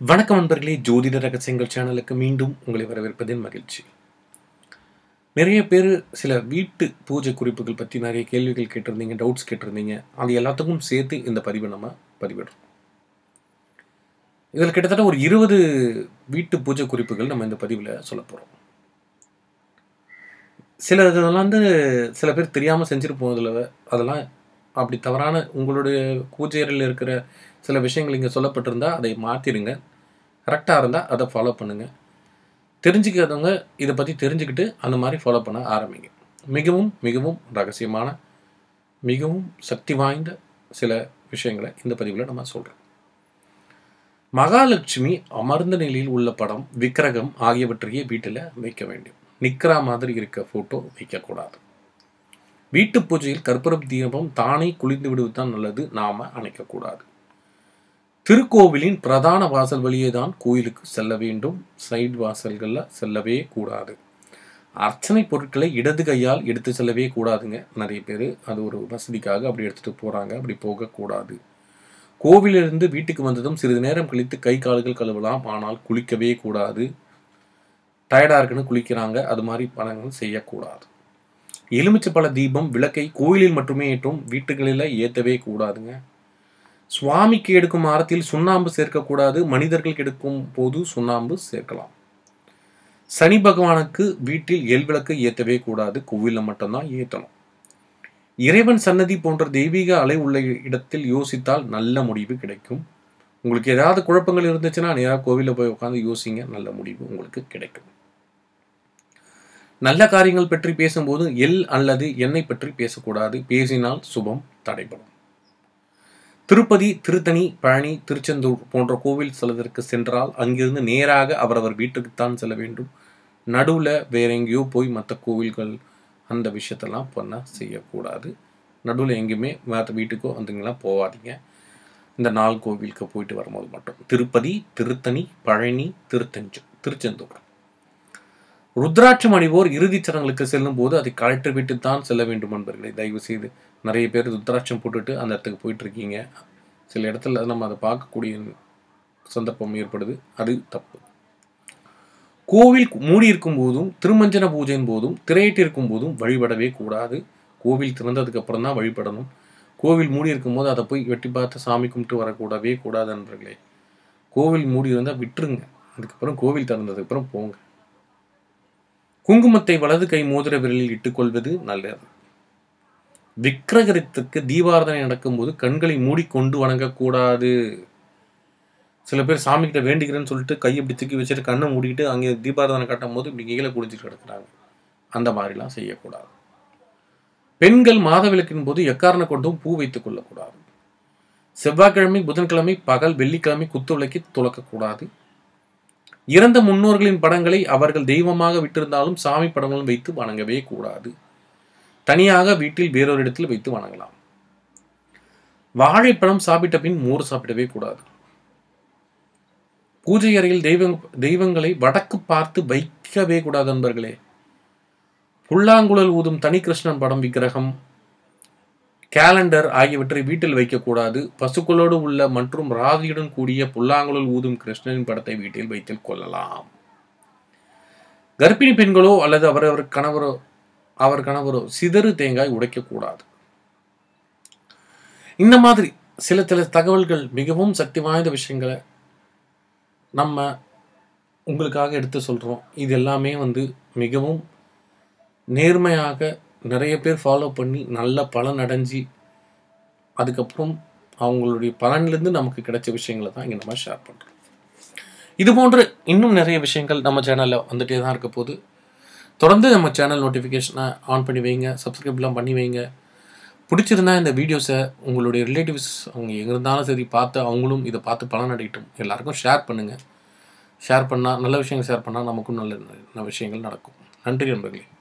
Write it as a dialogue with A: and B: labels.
A: வணக்கம் நண்பர்களே ஜோதிட ரகசியங்கள் சேனலுக்கு மீண்டும் உங்களை வரவேற்பதில் மகிழ்ச்சி நிறைய பேர் சில வீட்டு பூஜை குறிப்புகள் பற்றி நிறைய கேள்விகள் கேட்டிருந்தீங்க டவுட்ஸ் கேட்டிருந்தீங்க அது எல்லாத்துக்கும் சேர்த்து இந்த பதிவை நம்ம பதிவிடுறோம் இதில் கிட்டத்தட்ட ஒரு இருபது வீட்டு பூஜை குறிப்புகள் நம்ம இந்த பதிவில் சொல்ல போகிறோம் சில இதெல்லாம் வந்து சில பேர் தெரியாமல் செஞ்சுட்டு போனதில் அதெல்லாம் அப்படி தவறான உங்களுடைய பூஜை அறையில் இருக்கிற சில விஷயங்கள் இங்கே சொல்லப்பட்டிருந்தா அதை மாற்றிடுங்க கரெக்டாக இருந்தால் அதை ஃபாலோ பண்ணுங்கள் தெரிஞ்சுக்காதவங்க இதை பற்றி தெரிஞ்சுக்கிட்டு அந்த மாதிரி ஃபாலோ பண்ண ஆரம்பிங்க மிகவும் மிகவும் ரகசியமான மிகவும் சக்தி வாய்ந்த சில விஷயங்களை இந்த பதிவில் நம்ம சொல்கிறோம் மகாலட்சுமி அமர்ந்த நிலையில் உள்ள படம் விக்கிரகம் ஆகியவற்றையே வீட்டில் வைக்க வேண்டும் நிற்கிற மாதிரி இருக்க ஃபோட்டோ வைக்கக்கூடாது வீட்டு பூஜையில் கற்பூரம் தீபம் தானே குளிர்ந்து விடுவது தான் நல்லது நாம அணைக்கக்கூடாது திருக்கோவிலின் பிரதான வாசல் வழியே தான் கோயிலுக்கு செல்ல வேண்டும் சைடு வாசல்களில் செல்லவே கூடாது அர்ச்சனை பொருட்களை இடது கையால் எடுத்து செல்லவே கூடாதுங்க நிறைய பேர் அது ஒரு வசதிக்காக அப்படி எடுத்துட்டு போறாங்க அப்படி போகக்கூடாது கோவிலிருந்து வீட்டுக்கு வந்ததும் சிறிது நேரம் கழித்து கை கால்கள் கழுவலாம் ஆனால் குளிக்கவே கூடாது டயர்டாக இருக்குன்னு குளிக்கிறாங்க அது மாதிரி பணங்கள் செய்யக்கூடாது எலுமிச்சப்பழ தீபம் விளக்கை கோயிலில் மட்டுமே ஏற்றும் வீட்டுகளில் ஏற்றவே கூடாதுங்க சுவாமிக்கு எடுக்கும் ஆரத்தில் சுண்ணாம்பு சேர்க்கக்கூடாது மனிதர்களுக்கு எடுக்கும் போது சுண்ணாம்பு சேர்க்கலாம் சனி பகவானுக்கு வீட்டில் எல் விளக்கு ஏற்றவே கூடாது கோவிலில் மட்டும்தான் ஏற்றணும் இறைவன் சன்னதி போன்ற தெய்வீக அலை உள்ள இடத்தில் யோசித்தால் நல்ல முடிவு கிடைக்கும் உங்களுக்கு ஏதாவது குழப்பங்கள் இருந்துச்சுன்னா நேராக கோவிலில் போய் உட்காந்து யோசிங்க நல்ல முடிவு உங்களுக்கு கிடைக்கும் நல்ல காரியங்கள் பற்றி பேசும்போது எல் அல்லது எண்ணெய் பற்றி பேசக்கூடாது பேசினால் சுபம் தடைபடும் திருப்பதி திருத்தணி பழனி திருச்செந்தூர் போன்ற கோவில் செல்வதற்கு சென்றால் அங்கிருந்து நேராக அவரவர் வீட்டுக்குத்தான் செல்ல வேண்டும் நடுவில் வேற எங்கேயோ போய் மற்ற கோவில்கள் அந்த விஷயத்தெல்லாம் பண்ண செய்யக்கூடாது நடுவில் எங்கேயுமே மற்ற வீட்டுக்கோ அந்தங்கெல்லாம் போகாதீங்க இந்த நாலு கோவிலுக்கு போயிட்டு வரும்போது மட்டும் திருப்பதி திருத்தணி பழனி திருத்தஞ்சு திருச்செந்தூர் ருத்ராட்சம் அணிவோர் இறுதிச் சடங்குகளுக்கு செல்லும் போது அதை கழற்றி விட்டு தான் செல்ல வேண்டும் என்பர்களை தயவு செய்து நிறைய பேர் ருத்ராட்சம் போட்டுட்டு அந்த இடத்துக்கு போயிட்டு இருக்கீங்க சில இடத்துல நம்ம அதை பார்க்கக்கூடிய சந்தர்ப்பம் ஏற்படுது அது தப்பு கோவில் மூடி இருக்கும் போதும் திருமஞ்சன பூஜையின் போதும் திரையிட்டிருக்கும் போதும் வழிபடவே கூடாது கோவில் திறந்ததுக்கு அப்புறம் தான் வழிபடணும் கோவில் மூடி இருக்கும் போது அதை போய் வெட்டி பார்த்து சாமி கும்பிட்டு வரக்கூடவே கூடாது நண்பர்களே கோவில் மூடி இருந்தால் விட்டுருங்க அதுக்கப்புறம் கோவில் திறந்ததுக்கு அப்புறம் போங்க குங்குமத்தை வலது கை மோதிர விரலில் இட்டுக்கொள்வது நல்லது விக்கிரகத்துக்கு தீபாரதனை நடக்கும்போது கண்களை மூடிக்கொண்டு வணங்கக்கூடாது சில பேர் சாமி கிட்ட வேண்டிக்கிறேன்னு சொல்லிட்டு கையை இப்படி தூக்கி வச்சுட்டு கண்ணை மூடிக்கிட்டு அங்கே தீபாரதனை கட்டும் போது இப்படி கீழே குடிச்சிட்டு கிடக்குறாங்க அந்த மாதிரிலாம் செய்யக்கூடாது பெண்கள் மாதவிளக்கின் போது எக்காரணம் கொண்டும் பூ வைத்துக் கொள்ளக்கூடாது செவ்வாய்க்கிழமை புதன்கிழமை பகல் வெள்ளிக்கிழமை குத்து விளக்கி துளக்கக்கூடாது இறந்த முன்னோர்களின் படங்களை அவர்கள் தெய்வமாக விட்டிருந்தாலும் சாமி படங்களும் வைத்து வணங்கவே கூடாது தனியாக வீட்டில் வேறொரு இடத்தில் வைத்து வணங்கலாம் வாழைப்பழம் சாப்பிட்ட பின் மோர் சாப்பிடவே கூடாது பூஜை அறையில் தெய்வங் தெய்வங்களை வடக்கு பார்த்து வைக்கவே கூடாது நண்பர்களே புல்லாங்குழல் ஊதும் தனி கிருஷ்ணன் படம் விக்கிரகம் கேலண்டர் ஆகியவற்றை வீட்டில் வைக்கக்கூடாது பசுக்களோடு உள்ள மற்றும் ராதியுடன் கூடிய புல்லாங்குழல் ஊதும் கிருஷ்ணனின் படத்தை வீட்டில் வைத்துக் கொள்ளலாம் கர்ப்பிணி பெண்களோ அல்லது அவரவர் கணவரோ அவர் கணவரோ சிதறு தேங்காய் உடைக்கக்கூடாது இந்த மாதிரி சில சில தகவல்கள் மிகவும் சக்தி வாய்ந்த விஷயங்களை நம்ம உங்களுக்காக எடுத்து சொல்கிறோம் இது எல்லாமே வந்து மிகவும் நேர்மையாக நிறைய பேர் ஃபாலோ பண்ணி நல்ல பலன் அடைஞ்சி அதுக்கப்புறம் அவங்களுடைய பலன்லேருந்து நமக்கு கிடைச்ச விஷயங்களை தான் இங்கே நம்ம ஷேர் பண்ணுறோம் இது போன்று இன்னும் நிறைய விஷயங்கள் நம்ம சேனலில் வந்துட்டே தான் இருக்க போது தொடர்ந்து நம்ம சேனல் நோட்டிஃபிகேஷனை ஆன் பண்ணி வைங்க சப்ஸ்கிரைப்லாம் பண்ணி வைங்க பிடிச்சிருந்தா இந்த வீடியோஸை உங்களுடைய ரிலேட்டிவ்ஸ் அவங்க எங்கே இருந்தாலும் சரி பார்த்து அவங்களும் இதை பார்த்து பலன் அடையட்டும் எல்லாருக்கும் ஷேர் பண்ணுங்கள் ஷேர் பண்ணால் நல்ல விஷயங்கள் ஷேர் பண்ணால் நமக்கும் நல்ல நல்ல விஷயங்கள் நடக்கும் நன்றி நண்பர்களே